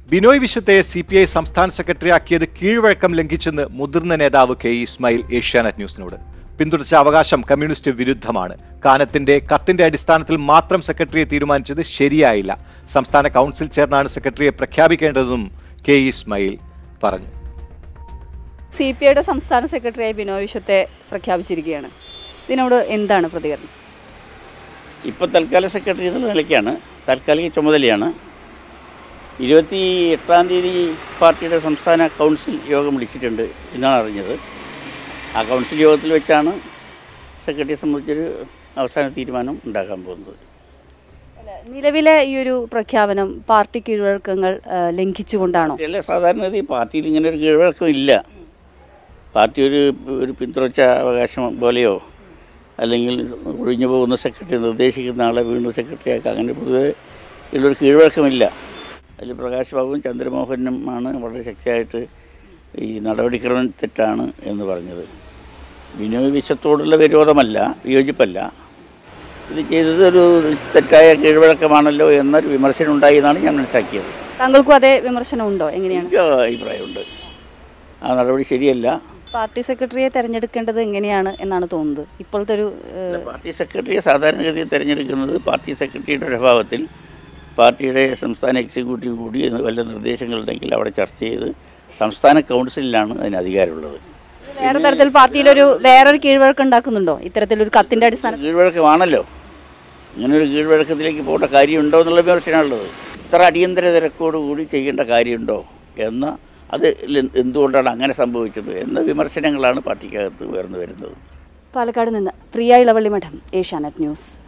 ബിനോയ് വിശ്വത്തെ C P I സംസ്ഥാന secretary ആക്കിയത് കീഴ്വഴക്കം ലംഘിച്ചെന്ന് മുതിർന്ന നേതാവ് കെ ഇ ഇസ്മായിൽ ഏഷ്യാനെറ്റ് ന്യൂസിനോട് പിന്തുടർച്ച അവകാശം കമ്മ്യൂണിസ്റ്റ് വിരുദ്ധമാണ് കാനത്തിന്റെ കത്തിന്റെ അടിസ്ഥാനത്തിൽ മാത്രം സെക്രട്ടറിയെ തീരുമാനിച്ചത് ശരിയായില്ല സംസ്ഥാന കൗൺസിൽ ചേർന്നാണ് സെക്രട്ടറിയെ പ്രഖ്യാപിക്കേണ്ടതെന്നും കെ ഇ ഇസ്മായിൽ പറഞ്ഞു സി പി ഐയുടെ സംസ്ഥാന സെക്രട്ടറിയായി ബിനോയ് വിശ്വത്തെ പ്രഖ്യാപിച്ചിരിക്കുകയാണ് ഇതിനോട് എന്താണ് പ്രതികരണം ഇപ്പോൾ തൽക്കാല സെക്രട്ടറി എന്നുള്ള നിലയ്ക്കാണ് താൽക്കാലിക ചുമതലയാണ് ഇരുപത്തി എട്ടാം തീയതി പാർട്ടിയുടെ സംസ്ഥാന കൗൺസിൽ യോഗം വിളിച്ചിട്ടുണ്ട് എന്നാണ് അറിഞ്ഞത് ആ കൗൺസിൽ യോഗത്തിൽ വെച്ചാണ് സെക്രട്ടറിയെ സംബന്ധിച്ചൊരു അവസാന തീരുമാനം ഉണ്ടാക്കാൻ പോകുന്നത് നിലവിലെ ഈ ഒരു പ്രഖ്യാപനം പാർട്ടി കീഴ്വഴക്കങ്ങൾ ആ, ലംഘിച്ചുകൊണ്ടാണോ അല്ല സാധാരണഗതി പാർട്ടിയിൽ ഇങ്ങനെ ഒരു കീഴ്വഴക്കം ഇല്ല പാർട്ടി ഒരു ഒരു പിന്തുണച്ച അവകാശം പോലെയോ അല്ലെങ്കിൽ ഒഴിഞ്ഞു പോകുന്ന സെക്രട്ടറി നിർദ്ദേശിക്കുന്ന ആളെ വീണ്ടും സെക്രട്ടറി ആക്കുക അങ്ങനെ പൊതുവെ ഉള്ളൊരു കീഴ്വഴക്കമില്ല അതിൽ പ്രകാശ് ബാബുവും ചന്ദ്രമോഹനും ആണ് വളരെ ശക്തിയായിട്ട് ഈ നടപടിക്രമം തെറ്റാണ് എന്ന് പറഞ്ഞത് ബിനോയ് വിശ്വത്തോടുള്ള വിരോധമല്ല വിയോജിപ്പല്ല ഇത് ചെയ്തത് ഒരു തെറ്റായ കീഴ്വഴക്കമാണല്ലോ എന്നൊരു വിമർശനം ഉണ്ടായി എന്നാണ് ഞാൻ മനസ്സിലാക്കിയത് താങ്കൾക്കും അതേ വിമർശനം ഉണ്ടോ എങ്ങനെയാണ് എനിക്ക് അഭിപ്രായമുണ്ട് ആ നടപടി ശരിയല്ല പാർട്ടി സെക്രട്ടറിയെ തെരഞ്ഞെടുക്കേണ്ടത് എങ്ങനെയാണ് എന്നാണ് തോന്നുന്നത് ഇപ്പോഴത്തെ ഒരു ഏഹ്, പാർട്ടി സെക്രട്ടറിയെ സാധാരണഗതിയിൽ തിരഞ്ഞെടുക്കുന്നത് പാർട്ടി സെക്രട്ടറിയുടെ ഒരു അഭാവത്തിൽ പാർട്ടിയുടെ സംസ്ഥാന എക്സിക്യൂട്ടീവ് കൂടി എന്ന് വല്ല നിർദ്ദേശങ്ങളുണ്ടെങ്കിൽ അവിടെ ചർച്ച ചെയ്ത് സംസ്ഥാന കൗൺസിലിലാണ് അതിന് അധികാരമുള്ളത് വേറെ തരത്തിൽ പാർട്ടിയിലൊരു വേറൊരു കീഴ്വഴക്കം ഉണ്ടാക്കുന്നുണ്ടോ ഇത്തരത്തിലൊരു കത്തിന്റെ അടിസ്ഥാനത്തിൽ കീഴ്വഴക്കമാണല്ലോ ഇങ്ങനെ ഒരു കീഴ്വഴക്കത്തിലേക്ക് പോകേണ്ട കാര്യമുണ്ടോ എന്നുള്ള വിമർശനമുള്ളത് ഇത്ര അടിയന്തര തിരക്കോടുകൂടി ചെയ്യേണ്ട കാര്യമുണ്ടോ എന്ന അത് എന്തുകൊണ്ടാണ് അങ്ങനെ സംഭവിച്ചത് എന്ന വിമർശനങ്ങളാണ് പാർട്ടിക്കകത്ത് ഉയർന്നു വരുന്നത് പാലക്കാട് നിന്ന് പ്രിയ ഇളവള്ളി മഠം ഏഷ്യാനെറ്റ് ന്യൂസ്